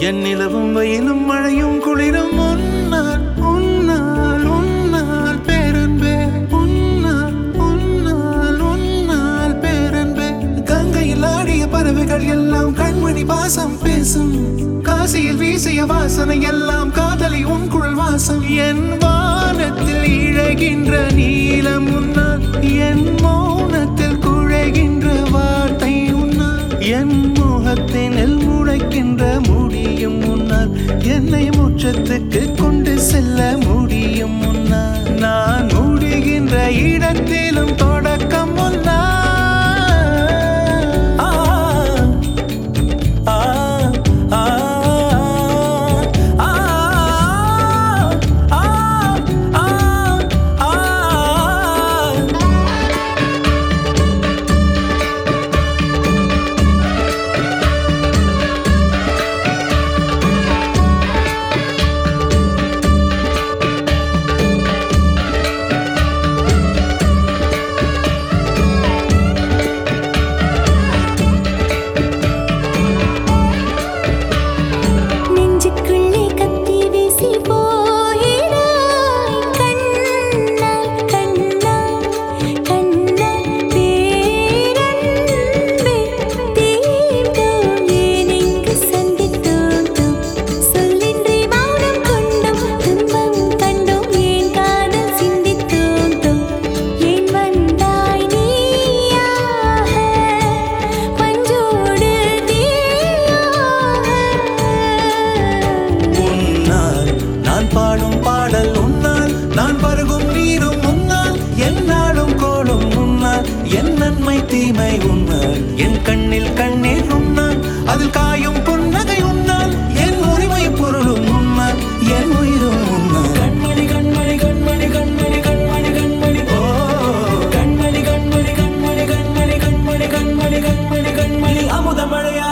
என் நிலவும் வெயிலும் மழையும் குளிரும் உன்னால் உன்னால் உன்னால் பேரன்பே உன்னால் உன்னால் உன்னால் பேரன்பே கங்கையில் ஆடிய பறவைகள் எல்லாம் கண்மணி பாசம் பேசும் காசியில் வீசிய வாசனை எல்லாம் காதலி உன் குழல் வாசம் என் வானத்தில் இழகின்ற நீலம் உன்னால் என் மௌனத்தில் குழைகின்ற வார்த்தை உன்னால் என் முகத்தினில் முளைக்கின்ற முடியும் முன்னால் என்னை முற்றத்துக்கு கொண்டு செல்ல முடியும் முன்னால் நான் முடிகின்ற இடத்திலும் தொடக்கம் முன்னால் ஆ ஆ ஆ ஆ ஆ ஆ ஆ நெஞ்சுக்குள்ளே கத்தி வீசி போயினாய் கண்ணால் கண்ணால் கண்ணால் பேரன்பே தீண்டோம் ஏன் இங்கு சந்தித்தோம் சொல்லின்றி மௌனம் கொண்டோம் துன்பம் கண்டோம் ஏன் காதல் சிந்தித்தோம் ஏன் வந்தாய் நீயாக பஞ்சோடு உன்னால் நான் பாடும் பாடல் உன்னால் நான் பருகும் நீரும் உன்னால் என்னாலும் கோடும் உன்னால் என் நன்மை தீமை உன்னால் என் கண்ணில் கண்ணீர் உன்னால் அதில் காயும் புன்னகை உன்னால் என் உரிமை பொருளும் உன்னால் என் உயிரும் உன்னால் கண்மணி கண்மணி கண்மணி கண்மணி கண்மணி கண்மணி ஓ கண்மணி கண்மணி கண்மணி கண்மணி கண்மணி கண்மணி கண்மணி கண்மணி அமுத மழையா